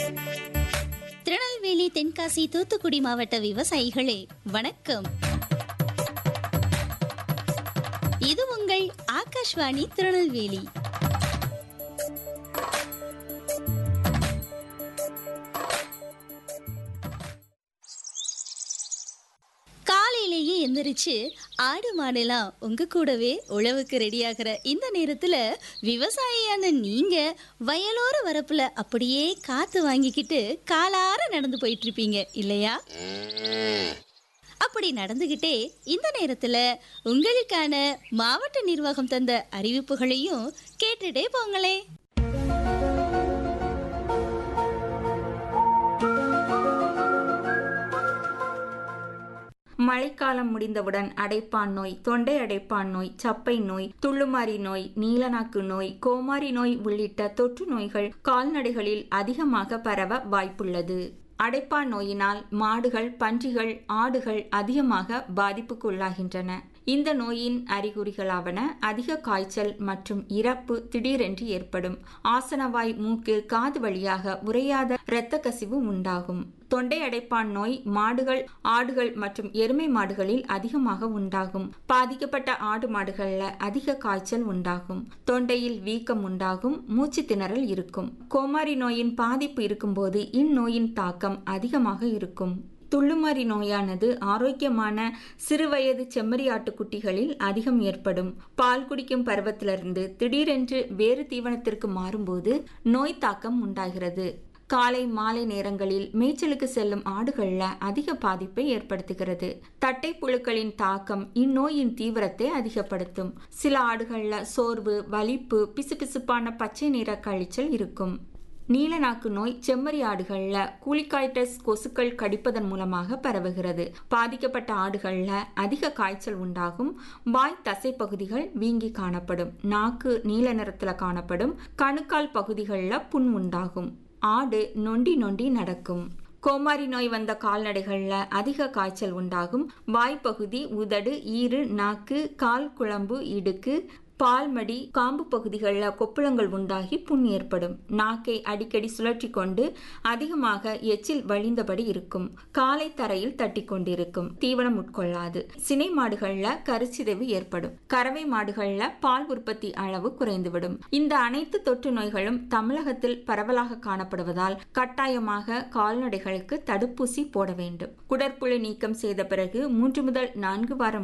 திருநெல்வேலி தென்காசி தூத்துக்குடி மாவட்ட விவசாயிகளே வணக்கம் இது உங்கள் ஆகாஷ்வாணி திருநெல்வேலி காலையிலேயே எந்திரிச்சு ஆடு மாடுலாம் உங்க கூடவே உழவுக்கு ரெடியாகிற இந்த நேரத்துல விவசாயியான நீங்க வயலோர வரப்புல அப்படியே காத்து வாங்கிக்கிட்டு காலார நடந்து போயிட்டு இருப்பீங்க இல்லையா அப்படி நடந்துகிட்டே இந்த நேரத்துல உங்களுக்கான மாவட்ட நிர்வாகம் தந்த அறிவிப்புகளையும் கேட்டுட்டே போங்களே மழைக்காலம் முடிந்தவுடன் அடைப்பான் நோய் தொண்டை அடைப்பான் நோய் சப்பை நோய் துள்ளுமாறி நோய் நீலநாக்கு நோய் கோமாரி நோய் உள்ளிட்ட தொற்று நோய்கள் கால்நடைகளில் அதிகமாக பரவ வாய்ப்புள்ளது அடைப்பான் நோயினால் மாடுகள் பன்றிகள் ஆடுகள் அதிகமாக பாதிப்புக்குள்ளாகின்றன இந்த நோயின் அறிகுறிகளாவன அதிக காய்ச்சல் மற்றும் இறப்பு திடீரென்று ஏற்படும் ஆசனவாய் மூக்கு காது வழியாக உறையாத இரத்த கசிவு உண்டாகும் தொண்டை அடைப்பான் நோய் மாடுகள் ஆடுகள் மற்றும் எருமை மாடுகளில் அதிகமாக உண்டாகும் பாதிக்கப்பட்ட ஆடு மாடுகள்ல அதிக காய்ச்சல் உண்டாகும் தொண்டையில் வீக்கம் உண்டாகும் மூச்சு திணறல் இருக்கும் கோமாரி நோயின் பாதிப்பு இருக்கும்போது இந்நோயின் தாக்கம் அதிகமாக இருக்கும் துள்ளுமாறி நோயானது ஆரோக்கியமான சிறுவயது செம்மறியாட்டுக்குட்டிகளில் அதிகம் ஏற்படும் பால் குடிக்கும் பருவத்திலிருந்து திடீரென்று வேறு தீவனத்திற்கு மாறும்போது நோய் தாக்கம் உண்டாகிறது காலை மாலை நேரங்களில் மேய்ச்சலுக்கு செல்லும் ஆடுகள்ல அதிக பாதிப்பை ஏற்படுத்துகிறது தட்டை புழுக்களின் தாக்கம் இந்நோயின் தீவிரத்தை அதிகப்படுத்தும் சில ஆடுகள்ல சோர்வு வலிப்பு பிசுபிசுப்பான பச்சை நிற கழிச்சல் இருக்கும் நீலநாக்கு நோய் செம்மறி ஆடுகள்ல கூலிகாய்டஸ் கொசுக்கள் கடிப்பதன் மூலமாக பரவுகிறது பாதிக்கப்பட்ட ஆடுகள்ல அதிக காய்ச்சல் உண்டாகும் வாய் தசை பகுதிகள் வீங்கி காணப்படும் நாக்கு நீல நிறத்துல காணப்படும் கணுக்கால் பகுதிகளில் புண் உண்டாகும் ஆடு நொண்டி நொண்டி நடக்கும் கோமாரி நோய் வந்த கால்நடைகளில் அதிக காய்ச்சல் உண்டாகும் வாய்ப்பகுதி உதடு ஈறு நாக்கு கால் குழம்பு இடுக்கு பால்மடி காம்பு பகுதிகளில் கொப்புளங்கள் உண்டாகி புண் ஏற்படும் நாக்கை அடிக்கடி சுழற்றி கொண்டு அதிகமாக எச்சில் வழிந்தபடி இருக்கும் காலை தரையில் தட்டி கொண்டிருக்கும் தீவனம் உட்கொள்ளாது சினை மாடுகளில் கருச்சிதைவு ஏற்படும் கறவை மாடுகளில் பால் உற்பத்தி அளவு குறைந்துவிடும் இந்த அனைத்து தொற்று நோய்களும் தமிழகத்தில் பரவலாக காணப்படுவதால் கட்டாயமாக கால்நடைகளுக்கு தடுப்பூசி போட வேண்டும் குடற்புழு நீக்கம் செய்த பிறகு மூன்று முதல் நான்கு வாரம்